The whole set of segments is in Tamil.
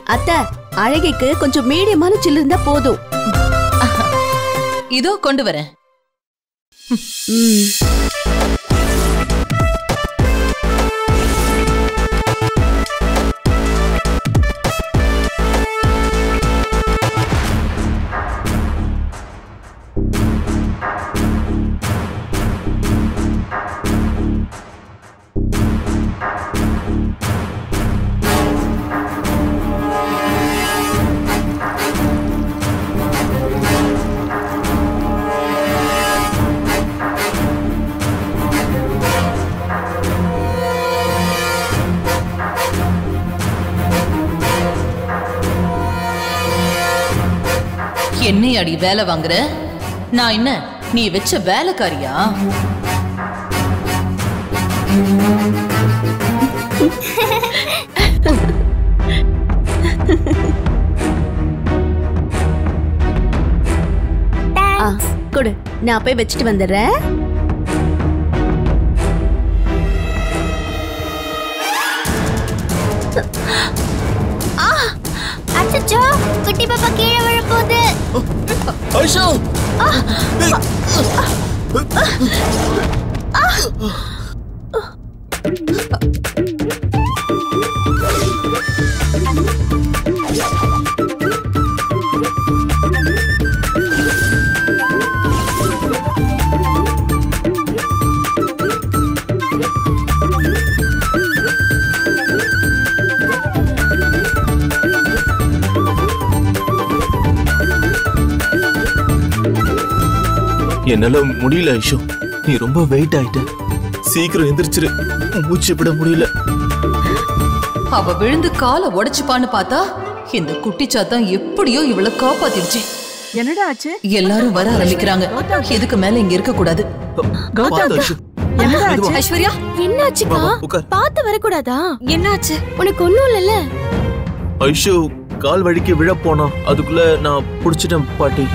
அத்தை அழகிக்கு கொஞ்சம் மீடியமான சில்லு இருந்தா போதும் இதோ கொண்டு வரேன் ம். என்னை அடி வேலை வாங்குற நான் என்ன நீ வச்ச வேலைக்காரியா ஆ, கொடு நான் போய் வச்சுட்டு வந்துடுறேன் அச்சச்சோ குட்டி பாப்பா கீழே விழ போகுது ஐஷா என்னால முடியல ஐஷோ நீ ரொம்ப வெயிட் ஆயிட்ட சீக்கிரம் எந்திரிச்சிரு மூச்சு விட முடியல அவ விழுந்து காலை உடைச்சுப்பான்னு பார்த்தா இந்த குட்டி சாத்தான் எப்படியோ இவள காப்பாத்திடுச்சு என்னடா ஆச்சு எல்லாரும் வர ஆரம்பிக்கிறாங்க இதுக்கு மேல இங்க இருக்க கூடாது பார்த்து ஐஷு என்னடா ஆச்சு மெதுவா. ஐஸ்வர்யா என்னாச்சுக்கா வா, வா, உட்கார் பார்த்து வரக்கூடாதா என்னாச்சு உனக்கு ஒண்ணும் இல்லைல்ல ஐஷு கால் வழிக்கு விழ போனா அதுக்குள்ள நான் புடிச்சிட்டேன் பாட்டி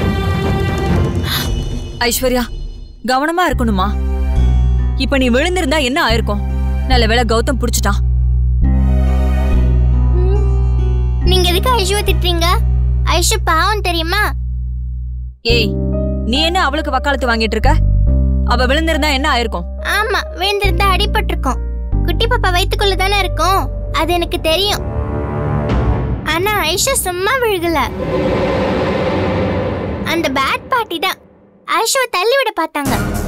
ஐஸ்வர்யா கவனமா இருக்கணுமா இப்ப நீ விழுந்திருந்தா என்ன ஆயிருக்கும் நல்ல வேளை கௌதம் புடிச்சிட்டான் ம். நீங்க எதுக்கு ஐஷுவை திட்டுறீங்க ஐஷு பாவம் தெரியுமா ஏய் நீ என்ன அவளுக்கு வக்காலத்து வாங்கிட்டு இருக்க அவ விழுந்திருந்தா என்ன ஆயிருக்கும் ஆமா விழுந்திருந்தா அடிபட்டிருக்கோம் குட்டி பாப்பா வயித்துக்குள்ள தானே இருக்கும் அது எனக்கு தெரியும் ஆனா ஐஷா சும்மா விழுகல அந்த பேட் பார்ட்டி தான் ஐஷுவை தள்ளி விட பார்த்தாங்க